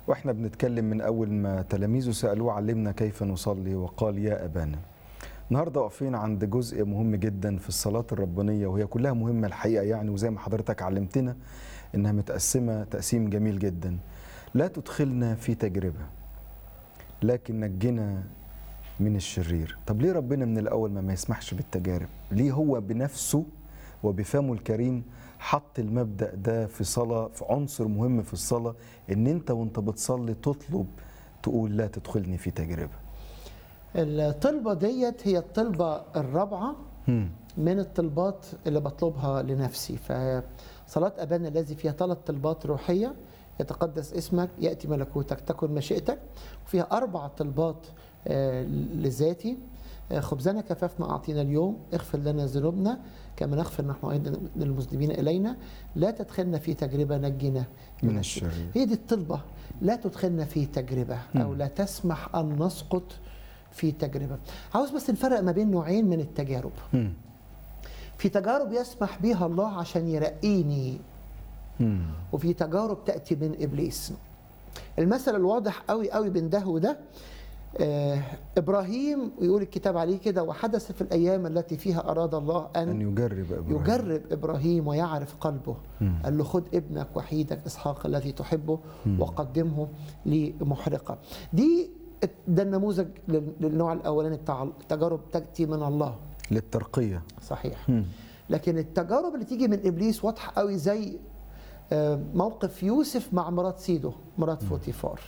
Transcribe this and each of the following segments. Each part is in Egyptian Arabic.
واحنا بنتكلم من اول ما تلاميذه سالوه علمنا كيف نصلي وقال يا ابانا النهارده واقفين عند جزء مهم جدا في الصلاه الربانيه وهي كلها مهمه الحقيقه يعني وزي ما حضرتك علمتنا انها متقسمه تقسيم جميل جدا لا تدخلنا في تجربه لكن نجنا من الشرير طب ليه ربنا من الاول ما, ما يسمحش بالتجارب ليه هو بنفسه وبفمه الكريم حط المبدا ده في صلاه في عنصر مهم في الصلاه ان انت وانت بتصلي تطلب تقول لا تدخلني في تجربه الطلبة ديت هي الطلبة الرابعة هم. من الطلبات اللي بطلبها لنفسي فصلاة أبانا الذي فيها ثلاث طلبات روحية يتقدس اسمك يأتي ملكوتك تكن مشيئتك وفيها أربع طلبات آه، لذاتي آه، خبزنا كفافنا أعطينا اليوم اغفر لنا ذنوبنا كما نغفر نحن أيضا للمذنبين إلينا لا تدخلنا في تجربة نجنا من الشرير هي دي الطلبة لا تدخلنا في تجربة أو لا تسمح أن نسقط في تجربة عاوز بس نفرق ما بين نوعين من التجارب هم. في تجارب يسمح بها الله عشان يرقيني هم. وفي تجارب تأتي من إبليس المثل الواضح قوي قوي بين ده وده آه إبراهيم ويقول الكتاب عليه كده وحدث في الأيام التي فيها أراد الله ان أن يجرب ابراهيم يجرب إبراهيم ويعرف قلبه مم. قال له خد ابنك وحيدك إسحاق الذي تحبه وقدمه لمحرقة دي ده النموذج لل- للنوع الأولاني بتاع التجارب تأتي من الله للترقيه صحيح هم. لكن التجارب اللي تيجي من ابليس واضحه قوي زي آه، موقف يوسف مع مرات سيدو مرات فوتيفار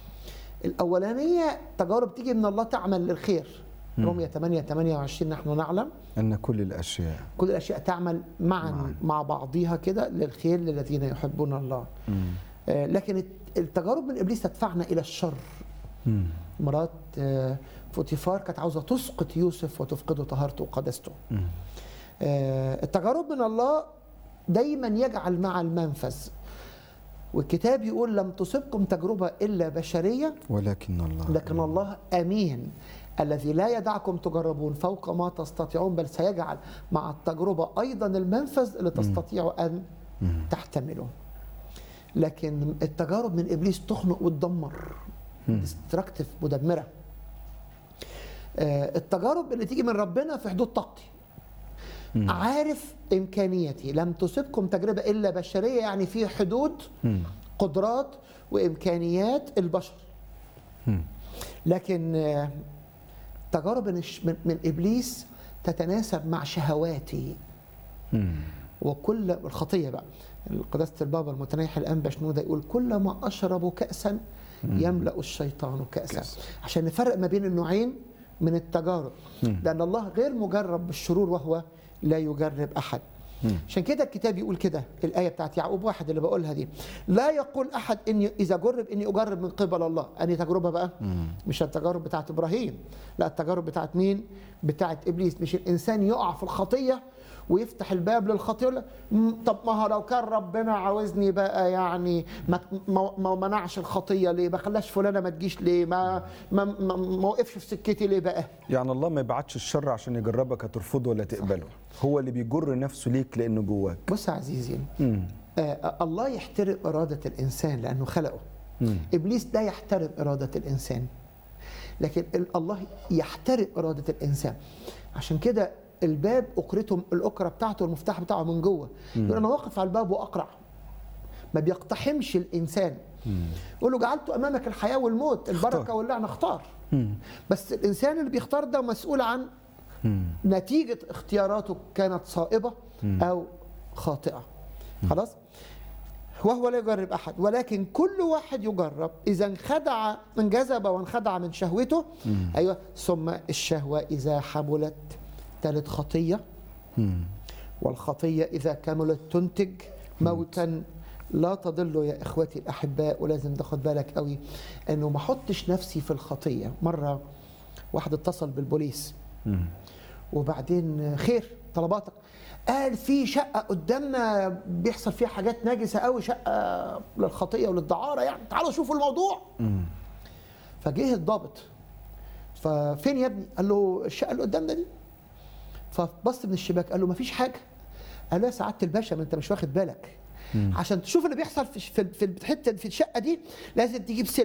الاولانيه تجارب تيجي من الله تعمل للخير رمية 8 28 نحن نعلم ان كل الاشياء كل الاشياء تعمل معا معاً. مع بعضها كده للخير للذين يحبون الله هم. آه، لكن الت- التجارب من ابليس تدفعنا الى الشر هم. مرات آه، فوتيفار كانت عاوزه تسقط يوسف وتفقده طهارته وقدسته هم. آه، التجارب من الله دايما يجعل مع المنفذ والكتاب يقول لم تصبكم تجربة إلا بشرية ولكن الله لكن الله أمين الذي لا يدعكم تجربون فوق ما تستطيعون بل سيجعل مع التجربة أيضا المنفذ اللي تستطيعوا أن تحتملوا لكن التجارب من إبليس تخنق وتدمر ديستركتيف مدمرة آه، التجارب اللي تيجي من ربنا في حدود طاقتي عارف امكانيتي لم تصبكم تجربه الا بشريه يعني في حدود هم. قدرات وامكانيات البشر هم. لكن آه، تجارب من, الش- من, من ابليس تتناسب مع شهواتي هم. وكل الخطيه بقى قداسه البابا المتنيح الانبا شنوده يقول كلما اشرب كاسا يملا الشيطان كاسا كأس. عشان نفرق ما بين النوعين من التجارب لان الله غير مجرب بالشرور وهو لا يجرب احد عشان كده الكتاب يقول كده الايه بتاعت يعقوب واحد اللي بقولها دي لا يقول احد اني اذا جرب اني اجرب من قبل الله اني تجربه بقى مش التجارب بتاعت ابراهيم لا التجارب بتاعت مين بتاعت ابليس مش الانسان يقع في الخطيه ويفتح الباب للخطيه يقول لك "مم، طب ما هو لو كان ربنا عاوزني بقى يعني ما ما, ما منعش الخطيه ليه ما خلاش فلانه ما تجيش ليه ما ما ما, ما وقفش في سكتي ليه بقى يعني الله ما يبعتش الشر عشان يجربك هترفضه ولا تقبله هو اللي بيجر نفسه ليك لانه جواك بص يا عزيزي مم. آه الله يحترم إرادة الإنسان لأنه خلقه مم. إبليس لا يحترم إرادة الإنسان لكن ال- الله يحترم إرادة الإنسان عشان كده الباب أقرته الأقرة بتاعته المفتاح بتاعه من جوه يقول أنا واقف على الباب وأقرع ما بيقتحمش الإنسان يقول له جعلت أمامك الحياة والموت البركة اختار. واللعنة اختار مم. بس الإنسان اللي بيختار ده مسؤول عن مم. نتيجة اختياراته كانت صائبة أو خاطئة خلاص وهو لا يجرب أحد ولكن كل واحد يجرب إذا انخدع انجذب وانخدع من شهوته أيوة ثم الشهوة إذا حملت تلت خطية مم. والخطية إذا كملت تنتج موتا لا تضلوا يا إخوتي الأحباء ولازم تاخد بالك قوي أنه ما أحطش نفسي في الخطية مرة واحد اتصل بالبوليس مم. وبعدين خير طلباتك قال في شقة قدامنا بيحصل فيها حاجات ناجسة قوي شقة للخطية وللدعارة يعني تعالوا شوفوا الموضوع مم. فجه الضابط ففين يا ابني قال له الشقة اللي قدامنا دي فبص من الشباك قال له مفيش حاجة قال له يا سعادة الباشا ما انت مش واخد بالك عشان تشوف اللي بيحصل في في في الحته في الشقه دي لازم تجيب سلم